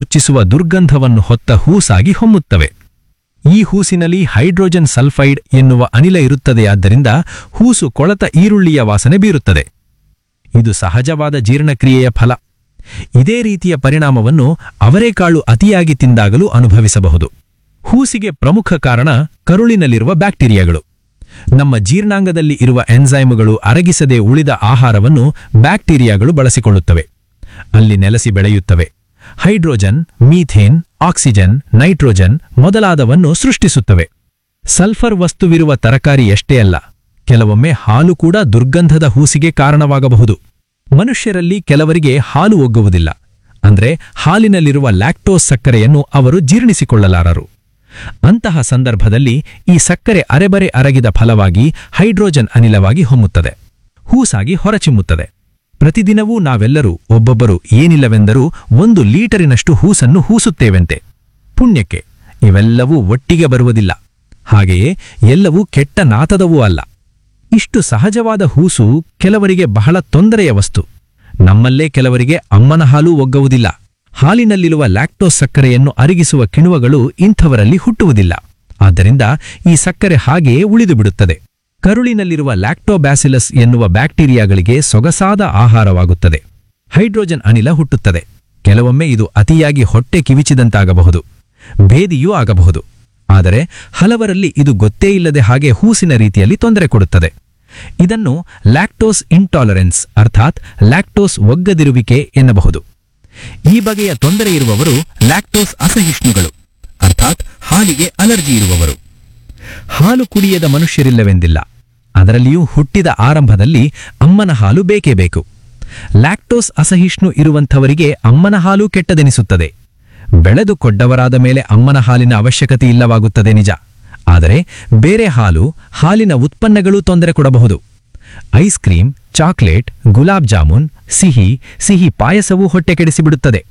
ಹುಚ್ಚಿಸುವ ದುರ್ಗಂಧವನ್ನು ಹೊತ್ತ ಹೂಸಾಗಿ ಹೊಮ್ಮುತ್ತವೆ ಈ ಹೂಸಿನಲ್ಲಿ hydrogen sulphide ಎನ್ನುವ ಅನಿಲ ಇರುತ್ತದೆಯಾದ್ದರಿಂದ ಹೂಸು ಕೊಳತ ಈರುಳ್ಳಿಯ ವಾಸನೆ ಬೀರುತ್ತದೆ ಇದು ಸಹಜವಾದ ಜೀರ್ಣಕ್ರಿಯೆಯ ಫಲ ಇದೇ ರೀತಿಯ ಪರಿಣಾಮವನ್ನು ಅವರೆಕಾಳು ಅತಿಯಾಗಿ ತಿಂದಾಗಲೂ ಅನುಭವಿಸಬಹುದು ಹೂಸಿಗೆ ಪ್ರಮುಖ ಕಾರಣ ಕರುಳಿನಲ್ಲಿರುವ ಬ್ಯಾಕ್ಟೀರಿಯಾಗಳು ನಮ್ಮ ಜೀರ್ಣಾಂಗದಲ್ಲಿ ಇರುವ ಎನ್ಸೈಮುಗಳು ಅರಗಿಸದೆ ಉಳಿದ ಆಹಾರವನ್ನು ಬ್ಯಾಕ್ಟೀರಿಯಾಗಳು ಬಳಸಿಕೊಳ್ಳುತ್ತವೆ ಅಲ್ಲಿ ನೆಲೆಸಿ ಬೆಳೆಯುತ್ತವೆ ಹೈಡ್ರೋಜನ್ ಮೀಥೇನ್ ಆಕ್ಸಿಜನ್ ನೈಟ್ರೋಜನ್ ಮೊದಲಾದವನ್ನು ಸೃಷ್ಟಿಸುತ್ತವೆ ಸಲ್ಫರ್ ವಸ್ತುವಿರುವ ತರಕಾರಿ ಎಷ್ಟೇ ಅಲ್ಲ ಕೆಲವೊಮ್ಮೆ ಹಾಲು ಕೂಡ ದುರ್ಗಂಧದ ಹೂಸಿಗೆ ಕಾರಣವಾಗಬಹುದು ಮನುಷ್ಯರಲ್ಲಿ ಕೆಲವರಿಗೆ ಹಾಲು ಒಗ್ಗುವುದಿಲ್ಲ ಅಂದ್ರೆ ಹಾಲಿನಲ್ಲಿರುವ ಲ್ಯಾಕ್ಟೋಸ್ ಸಕ್ಕರೆಯನ್ನು ಅವರು ಜೀರ್ಣಿಸಿಕೊಳ್ಳಲಾರರು ಅಂತಹ ಸಂದರ್ಭದಲ್ಲಿ ಈ ಸಕ್ಕರೆ ಅರೆಬರೆ ಅರಗಿದ ಫಲವಾಗಿ ಹೈಡ್ರೋಜನ್ ಅನಿಲವಾಗಿ ಹೊಮ್ಮುತ್ತದೆ ಹೂಸಾಗಿ ಹೊರಚಿಮ್ಮುತ್ತದೆ ಪ್ರತಿದಿನವೂ ನಾವೆಲ್ಲರೂ ಒಬ್ಬೊಬ್ಬರು ಏನಿಲ್ಲವೆಂದರೂ ಒಂದು ಲೀಟರಿನಷ್ಟು ಹೂಸನ್ನು ಹೂಸುತ್ತೇವೆಂತೆ ಪುಣ್ಯಕ್ಕೆ ಇವೆಲ್ಲವೂ ಒಟ್ಟಿಗೆ ಬರುವುದಿಲ್ಲ ಹಾಗೆಯೇ ಎಲ್ಲವೂ ಕೆಟ್ಟ ನಾತದವೂ ಅಲ್ಲ ಇಷ್ಟು ಸಹಜವಾದ ಹೂಸು ಕೆಲವರಿಗೆ ಬಹಳ ತೊಂದರೆಯ ವಸ್ತು ನಮ್ಮಲ್ಲೇ ಕೆಲವರಿಗೆ ಅಮ್ಮನ ಹಾಲು ಒಗ್ಗುವುದಿಲ್ಲ ಹಾಲಿನಲ್ಲಿರುವ ಲ್ಯಾಕ್ಟೋಸ್ ಸಕ್ಕರೆಯನ್ನು ಅರಗಿಸುವ ಕಿಣುವಗಳು ಇಂಥವರಲ್ಲಿ ಹುಟ್ಟುವುದಿಲ್ಲ ಆದ್ದರಿಂದ ಈ ಸಕ್ಕರೆ ಹಾಗೆಯೇ ಉಳಿದು ಬಿಡುತ್ತದೆ ಕರುಳಿನಲ್ಲಿರುವ ಲ್ಯಾಕ್ಟೋಬ್ಯಾಸಿಲಸ್ ಎನ್ನುವ ಬ್ಯಾಕ್ಟೀರಿಯಾಗಳಿಗೆ ಸೊಗಸಾದ ಆಹಾರವಾಗುತ್ತದೆ ಹೈಡ್ರೋಜನ್ ಅನಿಲ ಹುಟ್ಟುತ್ತದೆ ಕೆಲವೊಮ್ಮೆ ಇದು ಅತಿಯಾಗಿ ಹೊಟ್ಟೆ ಕಿವಿಚಿದಂತಾಗಬಹುದು ಭೇದಿಯೂ ಆಗಬಹುದು ಆದರೆ ಹಲವರಲ್ಲಿ ಇದು ಗೊತ್ತೇ ಇಲ್ಲದೆ ಹಾಗೆ ಹೂಸಿನ ರೀತಿಯಲ್ಲಿ ತೊಂದರೆ ಕೊಡುತ್ತದೆ ಇದನ್ನು ಲ್ಯಾಕ್ಟೋಸ್ ಇಂಟಾಲರೆನ್ಸ್ ಅರ್ಥಾತ್ ಲ್ಯಾಕ್ಟೋಸ್ ಒಗ್ಗದಿರುವಿಕೆ ಎನ್ನಬಹುದು ಈ ಬಗೆಯ ತೊಂದರೆ ಇರುವವರು ಲ್ಯಾಕ್ಟೋಸ್ ಅಸಹಿಷ್ಣುಗಳು ಅರ್ಥಾತ್ ಹಾಲಿಗೆ ಅಲರ್ಜಿ ಇರುವವರು ಹಾಲು ಕುಡಿಯದ ಮನುಷ್ಯರಿಲ್ಲವೆಂದಿಲ್ಲ ಅದರಲ್ಲಿಯೂ ಹುಟ್ಟಿದ ಆರಂಭದಲ್ಲಿ ಅಮ್ಮನ ಹಾಲು ಬೇಕೇ ಬೇಕು ಲ್ಯಾಕ್ಟೋಸ್ ಅಸಹಿಷ್ಣು ಇರುವಂಥವರಿಗೆ ಅಮ್ಮನ ಹಾಲು ಕೆಟ್ಟದೆನಿಸುತ್ತದೆ ಬೆಳೆದು ಕೊಡ್ಡವರಾದ ಮೇಲೆ ಅಮ್ಮನ ಹಾಲಿನ ಅವಶ್ಯಕತೆ ಇಲ್ಲವಾಗುತ್ತದೆ ನಿಜ ಆದರೆ ಬೇರೆ ಹಾಲು ಹಾಲಿನ ಉತ್ಪನ್ನಗಳು ತೊಂದರೆ ಕೊಡಬಹುದು ice cream chocolate gulab jamun ಸಿಹಿ ಸಿಹಿ ಪಾಯಸವೂ ಹೊಟ್ಟೆ ಕೆಡಿಸಿಬಿಡುತ್ತದೆ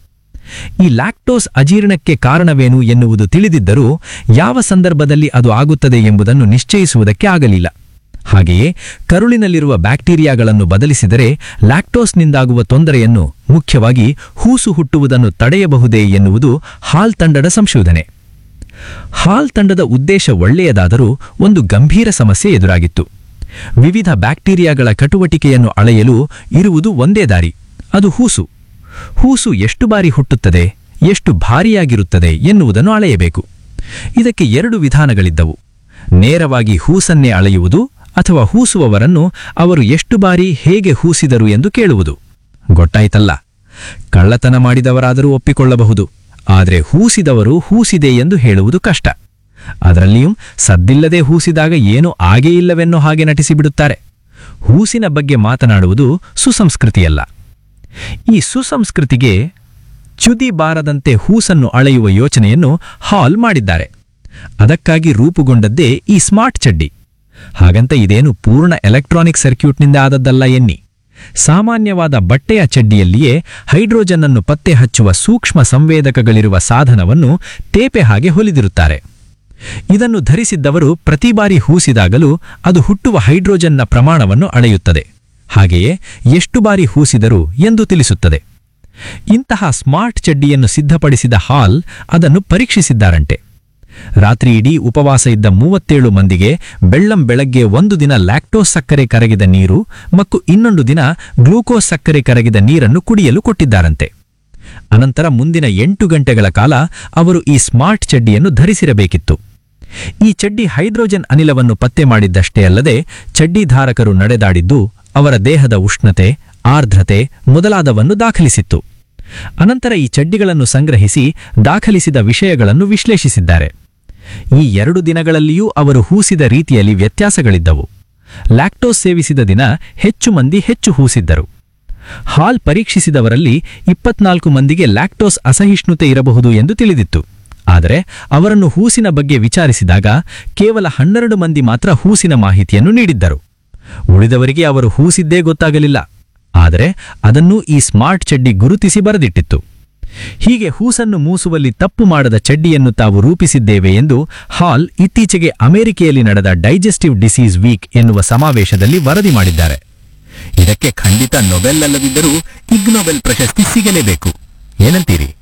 ಈ ಲ್ಯಾಕ್ಟೋಸ್ ಅಜೀರ್ಣಕ್ಕೆ ಕಾರಣವೇನು ಎನ್ನುವುದು ತಿಳಿದಿದ್ದರೂ ಯಾವ ಸಂದರ್ಭದಲ್ಲಿ ಅದು ಆಗುತ್ತದೆ ಎಂಬುದನ್ನು ನಿಶ್ಚಯಿಸುವುದಕ್ಕೆ ಆಗಲಿಲ್ಲ ಹಾಗೆಯೇ ಕರುಳಿನಲ್ಲಿರುವ ಬ್ಯಾಕ್ಟೀರಿಯಾಗಳನ್ನು ಬದಲಿಸಿದರೆ ಲ್ಯಾಕ್ಟೋಸ್ನಿಂದಾಗುವ ತೊಂದರೆಯನ್ನು ಮುಖ್ಯವಾಗಿ ಹೂಸು ಹುಟ್ಟುವುದನ್ನು ತಡೆಯಬಹುದೇ ಎನ್ನುವುದು ಹಾಲ್ ತಂಡದ ಸಂಶೋಧನೆ ಹಾಲ್ ತಂಡದ ಉದ್ದೇಶ ಒಳ್ಳೆಯದಾದರೂ ಒಂದು ಗಂಭೀರ ಸಮಸ್ಯೆ ಎದುರಾಗಿತ್ತು ವಿವಿಧ ಬ್ಯಾಕ್ಟೀರಿಯಾಗಳ ಕಟುವಟಿಕೆಯನ್ನು ಅಳೆಯಲು ಇರುವುದು ಒಂದೇ ದಾರಿ ಅದು ಹೂಸು ಹೂಸು ಎಷ್ಟು ಬಾರಿ ಹುಟ್ಟುತ್ತದೆ ಎಷ್ಟು ಭಾರಿಯಾಗಿರುತ್ತದೆ ಎನ್ನುವುದನ್ನು ಅಳೆಯಬೇಕು ಇದಕ್ಕೆ ಎರಡು ವಿಧಾನಗಳಿದ್ದವು ನೇರವಾಗಿ ಹೂಸನ್ನೇ ಅಳೆಯುವುದು ಅಥವಾ ಹೂಸುವವರನ್ನು ಅವರು ಎಷ್ಟು ಬಾರಿ ಹೇಗೆ ಹೂಸಿದರು ಎಂದು ಕೇಳುವುದು ಗೊತ್ತಾಯ್ತಲ್ಲ ಕಳ್ಳತನ ಮಾಡಿದವರಾದರೂ ಒಪ್ಪಿಕೊಳ್ಳಬಹುದು ಆದರೆ ಹೂಸಿದವರು ಹೂಸಿದೆ ಎಂದು ಹೇಳುವುದು ಕಷ್ಟ ಅದರಲ್ಲಿಯೂ ಸದ್ದಿಲ್ಲದೆ ಹೂಸಿದಾಗ ಏನೂ ಆಗೇ ಇಲ್ಲವೆನ್ನೋ ಹಾಗೆ ನಟಿಸಿಬಿಡುತ್ತಾರೆ ಹೂಸಿನ ಬಗ್ಗೆ ಮಾತನಾಡುವುದು ಸುಸಂಸ್ಕೃತಿಯಲ್ಲ ಈ ಸುಸಂಸ್ಕೃತಿಗೆ ಚ್ಯುತಿ ಬಾರದಂತೆ ಹೂಸನ್ನು ಅಳೆಯುವ ಯೋಚನೆಯನ್ನು ಹಾಲ್ ಮಾಡಿದ್ದಾರೆ ಅದಕ್ಕಾಗಿ ರೂಪುಗೊಂಡದ್ದೇ ಈ ಸ್ಮಾರ್ಟ್ ಚಡ್ಡಿ ಹಾಗಂತ ಇದೇನು ಪೂರ್ಣ ಎಲೆಕ್ಟ್ರಾನಿಕ್ ಸರ್ಕ್ಯೂಟ್ನಿಂದ ಆದದ್ದಲ್ಲ ಎನ್ನಿ ಸಾಮಾನ್ಯವಾದ ಬಟ್ಟೆಯ ಚಡ್ಡಿಯಲ್ಲಿಯೇ ಹೈಡ್ರೋಜನ್ ಅನ್ನು ಪತ್ತೆ ಹಚ್ಚುವ ಸೂಕ್ಷ್ಮ ಸಂವೇದಕಗಳಿರುವ ಸಾಧನವನ್ನು ತೇಪೆ ಹಾಗೆ ಹೊಲಿದಿರುತ್ತಾರೆ ಇದನ್ನು ಧರಿಸಿದ್ದವರು ಪ್ರತಿ ಬಾರಿ ಹೂಸಿದಾಗಲೂ ಅದು ಹುಟ್ಟುವ ಹೈಡ್ರೋಜನ್ನ ಪ್ರಮಾಣವನ್ನು ಅಳೆಯುತ್ತದೆ ಹಾಗೆಯೇ ಎಷ್ಟು ಬಾರಿ ಹೂಸಿದರು ಎಂದು ತಿಳಿಸುತ್ತದೆ ಇಂತಹ ಸ್ಮಾರ್ಟ್ ಚಡ್ಡಿಯನ್ನು ಸಿದ್ಧಪಡಿಸಿದ ಹಾಲ್ ಅದನ್ನು ಪರೀಕ್ಷಿಸಿದ್ದಾರಂತೆ ರಾತ್ರಿ ಇಡೀ ಉಪವಾಸ ಇದ್ದ ಮೂವತ್ತೇಳು ಮಂದಿಗೆ ಬೆಳ್ಳಂ ಬೆಳಗ್ಗೆ ಒಂದು ದಿನ ಲ್ಯಾಕ್ಟೋಸ್ ಸಕ್ಕರೆ ಕರಗಿದ ನೀರು ಮತ್ತು ಇನ್ನೊಂದು ದಿನ ಗ್ಲೂಕೋಸ್ ಸಕ್ಕರೆ ಕರಗಿದ ನೀರನ್ನು ಕುಡಿಯಲು ಕೊಟ್ಟಿದ್ದಾರಂತೆ ಅನಂತರ ಮುಂದಿನ ಎಂಟು ಗಂಟೆಗಳ ಕಾಲ ಅವರು ಈ ಸ್ಮಾರ್ಟ್ ಚಡ್ಡಿಯನ್ನು ಧರಿಸಿರಬೇಕಿತ್ತು ಈ ಚಡ್ಡಿ ಹೈಡ್ರೋಜನ್ ಅನಿಲವನ್ನು ಪತ್ತೆ ಮಾಡಿದ್ದಷ್ಟೇ ಅಲ್ಲದೆ ಚಡ್ಡಿಧಾರಕರು ನಡೆದಾಡಿದ್ದು ಅವರ ದೇಹದ ಉಷ್ಣತೆ ಆರ್ದ್ರತೆ ಮೊದಲಾದವನ್ನು ದಾಖಲಿಸಿತ್ತು ಅನಂತರ ಈ ಚಡ್ಡಿಗಳನ್ನು ಸಂಗ್ರಹಿಸಿ ದಾಖಲಿಸಿದ ವಿಷಯಗಳನ್ನು ವಿಶ್ಲೇಷಿಸಿದ್ದಾರೆ ಈ ಎರಡು ದಿನಗಳಲ್ಲಿಯೂ ಅವರು ಹೂಸಿದ ರೀತಿಯಲ್ಲಿ ವ್ಯತ್ಯಾಸಗಳಿದ್ದವು ಲ್ಯಾಕ್ಟೋಸ್ ಸೇವಿಸಿದ ದಿನ ಹೆಚ್ಚು ಮಂದಿ ಹೆಚ್ಚು ಹೂಸಿದ್ದರು ಹಾಲ್ ಪರೀಕ್ಷಿಸಿದವರಲ್ಲಿ ಇಪ್ಪತ್ನಾಲ್ಕು ಮಂದಿಗೆ ಲ್ಯಾಕ್ಟೋಸ್ ಅಸಹಿಷ್ಣುತೆ ಇರಬಹುದು ಎಂದು ತಿಳಿದಿತ್ತು ಆದರೆ ಅವರನ್ನು ಹೂಸಿನ ಬಗ್ಗೆ ವಿಚಾರಿಸಿದಾಗ ಕೇವಲ ಹನ್ನೆರಡು ಮಂದಿ ಮಾತ್ರ ಹೂಸಿನ ಮಾಹಿತಿಯನ್ನು ನೀಡಿದ್ದರು ಉಳಿದವರಿಗೆ ಅವರು ಹೂಸಿದ್ದೇ ಗೊತ್ತಾಗಲಿಲ್ಲ ಆದರೆ ಅದನ್ನು ಈ ಸ್ಮಾರ್ಟ್ ಚಡ್ಡಿ ಗುರುತಿಸಿ ಬರೆದಿಟ್ಟಿತ್ತು ಹೀಗೆ ಹೂಸನ್ನು ಮೂಸುವಲ್ಲಿ ತಪ್ಪು ಮಾಡದ ಚಡ್ಡಿಯನ್ನು ತಾವು ರೂಪಿಸಿದ್ದೇವೆ ಎಂದು ಹಾಲ್ ಇತ್ತೀಚೆಗೆ ಅಮೆರಿಕೆಯಲ್ಲಿ ನಡೆದ ಡೈಜೆಸ್ಟಿವ್ ಡಿಸೀಸ್ ವೀಕ್ ಎನ್ನುವ ಸಮಾವೇಶದಲ್ಲಿ ವರದಿ ಮಾಡಿದ್ದಾರೆ ಇದಕ್ಕೆ ಖಂಡಿತ ನೊಬೆಲ್ ಅಲ್ಲದಿದ್ದರೂ ಇಗ್ ನೊಬೆಲ್ ಪ್ರಶಸ್ತಿ ಸಿಗಲೇಬೇಕು ಏನಂತೀರಿ